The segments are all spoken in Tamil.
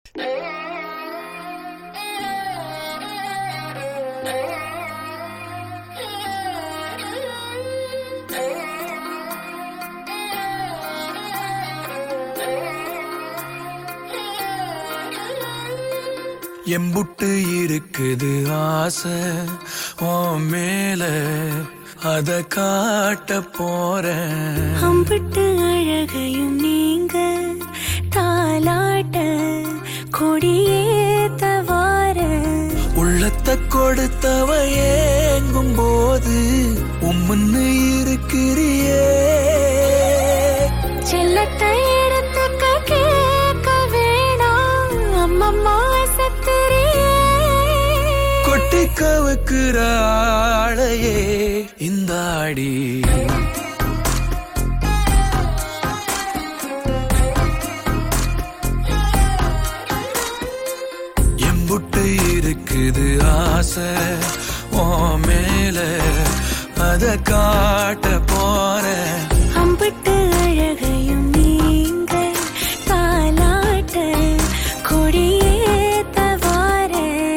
எம்புட்டு இருக்குது ஆசை ஓ மேல அத காட்ட போறேன் அம்பிட்டு அழகையும் நீங்க தாலாட்ட கொடியேத்த வார உள்ளத்தை கொடுத்தவ ஏங்கும் போது உம்முன்னு இருக்கிறியே செல்லத்தை எடுத்துக்க கேட்க வேணாம் அம்மம்மா சத்திரியே கொட்டி கவுக்குற ஆளையே இந்த ஆடி எம்புட்டு இருக்குது ஆசை ஓ மேல அத காட்ட போறேன் அம்பிட்டு அழகையும் நீங்க தாலாட்ட கொடியேத்த வார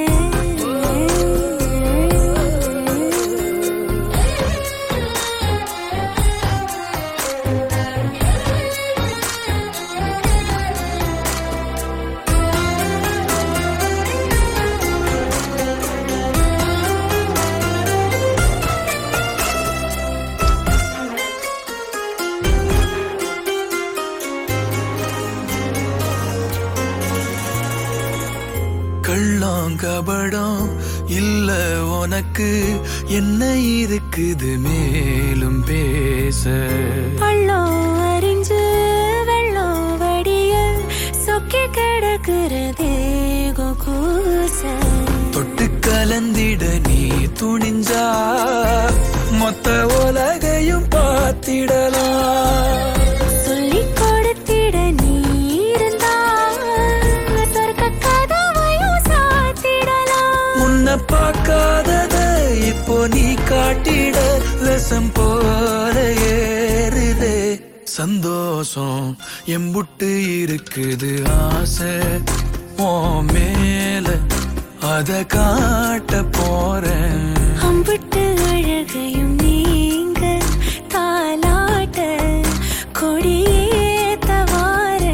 கள்ளம் கபடம் இல்ல உனக்கு என்ன இருக்குது மேலும் பேச பள்ளம் அறிஞ்சு வெள்ளம் வடிய சொக்கி கிடக்கிறதே கூச தொட்டு கலந்திட நீ துணிஞ்சா மொத்த உலகையும் பார்த்திடலாம் சொல்லிக் கொடுத்திட நீ இருந்தா சொர்க்க கதவையும் சாத்திடலாம் முன்ன பார்க்காதத இப்போ நீ காட்டிட லசம் போல ஏறுதே சந்தோஷம் எம்புட்டு இருக்குது ஆசை ஓ மேல அத காட்ட போறேன் அம்பிட்டு அழகையும் நீங்க தாலாட்ட கொடியேத்த வார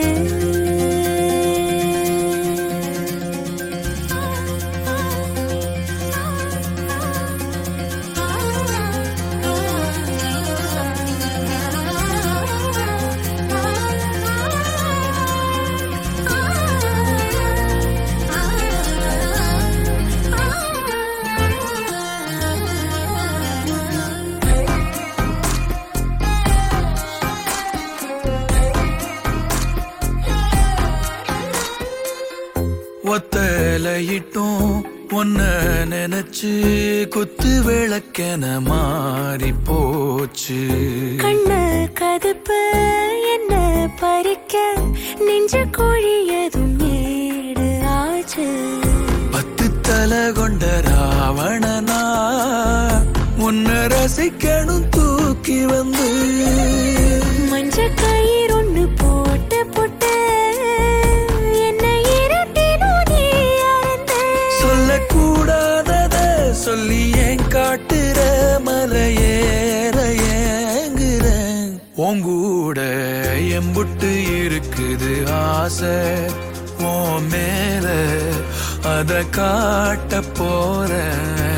ஒத்தலையிட்டும் ஒன்ன நினைச்சு குத்து விளக்கென மாறி போச்சு கண்ண கதுப்பு என்ன பறிக்க நெஞ்ச கோழியதும் ஏடு ஆச்சு பத்து தலை கொண்ட ராவணனா உன்ன ரசிக்கணும் தூக்கி வந்து மஞ்ச கயிறு ஒண்ணு போட்டு போட்டு என்ன இரட்டினும் நீ அறந்த சொல்லக்கூடாதத சொல்லி ஏன் காட்டுற மலையேற ஏங்குறேன் உங்கூட எம்புட்டு இருக்குது ஆசை ஓ மேல அத காட்ட போறேன்